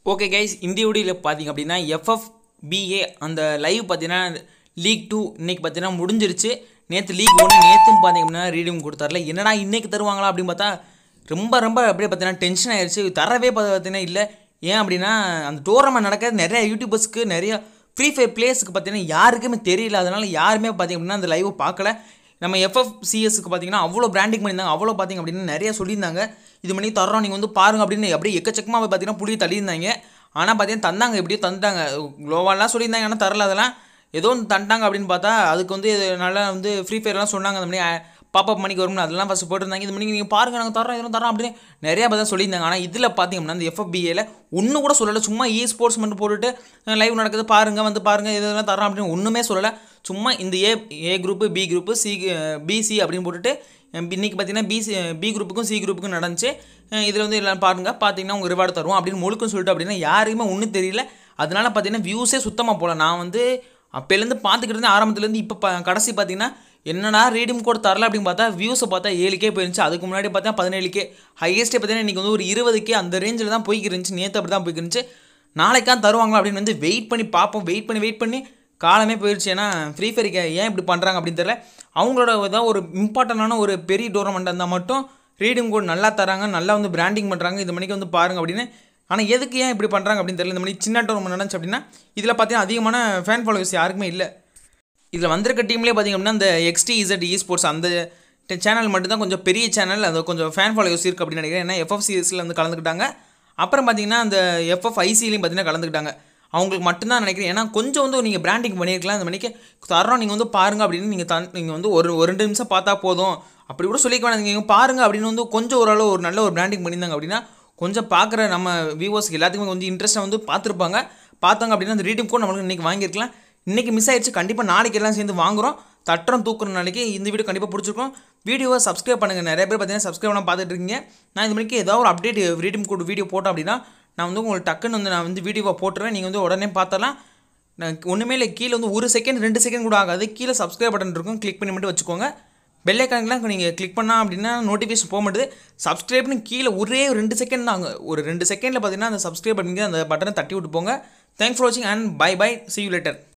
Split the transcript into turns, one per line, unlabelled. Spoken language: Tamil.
ஓகே கைஸ் இந்த வீடியோவில் பார்த்தீங்க அப்படின்னா எஃப்எஃபிஏ அந்த லைவ் பார்த்தீங்கன்னா லீக் டூ இன்னைக்கு பார்த்தீங்கன்னா முடிஞ்சிருச்சு நேற்று லீக் ஒன்று நேற்றும் பார்த்தீங்க அப்படின்னா ரீடிங் கொடுத்தாருல என்னடா இன்னைக்கு தருவாங்களா அப்படின்னு பார்த்தா ரொம்ப ரொம்ப அப்படியே பார்த்தீங்கன்னா டென்ஷன் ஆயிடுச்சு தரவே பார்த்தீங்கன்னா இல்லை ஏன் அப்படின்னா அந்த டோர்னமெண்ட் நடக்கிறது நிறைய யூடியூபர்ஸ்க்கு நிறைய ஃப்ரீ ஃபயர் பிளேயர்ஸ்க்கு பார்த்தீங்கன்னா யாருக்குமே தெரியல அதனால யாருமே பார்த்தீங்க அப்படின்னா அந்த லைவை பார்க்கல நம்ம எஃப்எஃப்சிஎஸ்க்கு பார்த்தீங்கன்னா அவ்வளோ பிராண்டிங் பண்ணியிருந்தாங்க அவ்வளோ பார்த்தீங்க அப்படின்னா நிறைய சொல்லியிருந்தாங்க இது பண்ணி தர்றோம் நீங்கள் வந்து பாருங்க அப்படின்னு அப்படியே எக்கச்சக்கமாக போய் பார்த்தீங்கன்னா புளி தள்ளியிருந்தாங்க ஆனால் பார்த்தீங்கன்னா தந்தாங்க எப்படியோ தந்துட்டாங்க குளோவாலாம் சொல்லியிருந்தாங்க ஆனால் தரல அதெல்லாம் ஏதோ ஒன்று தந்தாங்க அப்படின்னு பார்த்தா அதுக்கு வந்து இது நல்லா வந்து ஃப்ரீ ஃபயர்லாம் சொன்னாங்க அந்த மாதிரி பாப்பப் மணிக்கு வரும்னு அதெல்லாம் ஃபஸ்ட் போட்டிருந்தாங்க இது மணிக்கு நீங்கள் பாருங்க நாங்கள் தரோம் இதெல்லாம் தரோம் அப்படின்னு நிறையா பார்த்தா சொல்லியிருந்தாங்க ஆனால் இதில் பார்த்தீங்க அப்படின்னா இந்த எஃப்எஃபிஏல ஒன்று கூட சொல்லலை சும்மா இ ஸ்போர்ட்ஸ் மட்டும் போட்டுட்டு லைவ் நடக்குது பாருங்க வந்து பாருங்க இதெல்லாம் தரோம் அப்படின்னு ஒன்றுமே சொல்லலை சும்மா இந்த A A group B group C BC அப்படின்னு போட்டுட்டு இன்றைக்கி பார்த்தீங்கன்னா பிசி பி குரூப்புக்கும் சி குரூப்புக்கும் நடந்துச்சு இதில் வந்து எல்லாம் பாருங்க பார்த்தீங்கன்னா உங்கள் ரிவார்டு தருவோம் அப்படின்னு முழுக்கும் சொல்லிட்டு அப்படின்னா யாருக்குமே ஒன்றும் தெரியல அதனால பார்த்தீங்கன்னா வியூஸே சுத்தமாக போகல நான் வந்து அப்போலேருந்து பார்த்துக்கிட்டு இருந்தேன் ஆரம்பத்துலேருந்து இப்போ ப கடைசி பார்த்தீங்கன்னா என்னடா ரீடிங் கோட் தரல அப்படின்னு பார்த்தா வியூஸை பார்த்தா ஏழுக்கே போயிருந்துச்சு அதுக்கு முன்னாடி பார்த்தா பதினேழுக்கே ஹையஸ்ட்டே பார்த்தீங்கன்னா இன்றைக்கி வந்து ஒரு இருபதுக்கே அந்த ரேஞ்சில் தான் போய்க்கு இருந்துச்சு நேற்று அப்படி தான் போய்க்கு இருந்துச்சு நாளைக்கா தருவாங்களா அப்படின்னு வந்து வெயிட் பண்ணி பார்ப்போம் வெயிட் பண்ணி வெயிட் பண்ணி காலமே போயிடுச்சு ஏன்னா ஃப்ரீ ஃபயருக்கு ஏன் இப்படி பண்ணுறாங்க அப்படின்னு தெரியல அவங்களோட ஏதாவது ஒரு இம்பார்ட்டண்டான ஒரு பெரிய டோர்னமெண்ட் இருந்தால் மட்டும் ரீடிங் கோட் நல்லா தராங்க நல்லா வந்து பிராண்டிங் பண்ணுறாங்க இந்த மணிக்கு வந்து பாருங்க அப்படின்னு ஆனால் எதுக்கு ஏன் இப்படி பண்ணுறாங்க அப்படின்னு தெரியல இந்த மாதிரி சின்ன டோர்னமெண்ட் நடந்துச்சு அப்படின்னா இதில் பார்த்தீங்கன்னா அதிகமான ஃபேன் ஃபாலோவர்ஸ் யாருக்குமே இல்லை இதில் வந்திருக்க டீம்லேயே பார்த்திங்க அப்படின்னா இந்த எக்ஸ்டி இசட் இ ஸ்போர்ட்ஸ் அந்த சேனல் மட்டும்தான் கொஞ்சம் பெரிய சேனல் அது கொஞ்சம் ஃபேன் ஃபாலோவர்ஸ் இருக்குது அப்படின்னு நினைக்கிறேன் ஏன்னா எஃப்எஃப்சிஎஸ்சில் வந்து கலந்துக்கிட்டாங்க அப்புறம் பார்த்தீங்கன்னா அந்த எஃப்எஃப்ஐசிலையும் பார்த்தீங்கன்னா கலந்துக்கிட்டாங்க அவங்களுக்கு மட்டும்தான் நினைக்கிறேன் ஏன்னா கொஞ்சம் வந்து நீங்கள் பிராண்டிங் பண்ணியிருக்கலாம் இந்த மணிக்கு தரோம் நீங்கள் வந்து பாருங்க அப்படின்னு நீங்கள் தன் நீங்கள் வந்து ஒரு ஒரு ரெண்டு நிமிஷம் பார்த்தா போதும் அப்படி கூட சொல்லிக்க வேணாம் நீங்கள் பாருங்க அப்படின்னு வந்து கொஞ்சம் ஓரளவு ஒரு நல்ல ஒரு பிராண்டிங் பண்ணியிருந்தாங்க அப்படின்னா கொஞ்சம் பார்க்குற நம்ம வியூவர்ஸ்க்கு எல்லாத்துக்குமே கொஞ்சம் இன்ட்ரெஸ்ட்டாக வந்து பார்த்துருப்பாங்க பார்த்தாங்க அப்படின்னா அந்த ரீடிங் கூட நம்மளுக்கு இன்றைக்கி வாங்கியிருக்கலாம் இன்றைக்கி மிஸ் ஆயிடுச்சு கண்டிப்பாக நாளைக்கு எல்லாம் சேர்ந்து வாங்குகிறோம் தட்டுறோம் தூக்குற நாளைக்கு இந்த வீடியோ கண்டிப்பாக பிடிச்சிருக்கும் வீடியோவை சப்ஸ்கிரைப் பண்ணுங்கள் நிறைய பேர் பார்த்தீங்கன்னா சப்ஸ்கிரைப் பண்ண பார்த்துட்டு இருக்கீங்க நான் இந்த மணிக்கு ஏதாவது ஒரு அப்டேட் ரீடிங் கோட் வீடியோ போட்டோம் அப்படின்னா நான் வந்து உங்களுக்கு டக்குன்னு வந்து நான் வந்து வீடியோவை போட்டுறேன் நீங்கள் வந்து உடனே பார்த்தலாம் நான் ஒன்றுமே இல்லை கீழே வந்து ஒரு செகண்ட் ரெண்டு செகண்ட் கூட ஆகாது கீழே சப்ஸ்கிரைப் பட்டன் இருக்கும் கிளிக் பண்ணி மட்டும் வச்சுக்கோங்க பெல்லைக்கானெலாம் நீங்கள் கிளிக் பண்ணால் அப்படின்னா நோட்டிஃபிகேஷன் போக மாட்டுது சப்ஸ்கிரைப்னு கீழே ஒரே ரெண்டு செகண்ட் தாங்க ஒரு ரெண்டு செகண்டில் பார்த்தீங்கன்னா அந்த சப்ஸ்கிரைப் பண்ணிங்க அந்த பட்டனை தட்டி விட்டு போங்க தேங்க்ஸ் ஃபார் வாட்சிங் and bye bye see you letter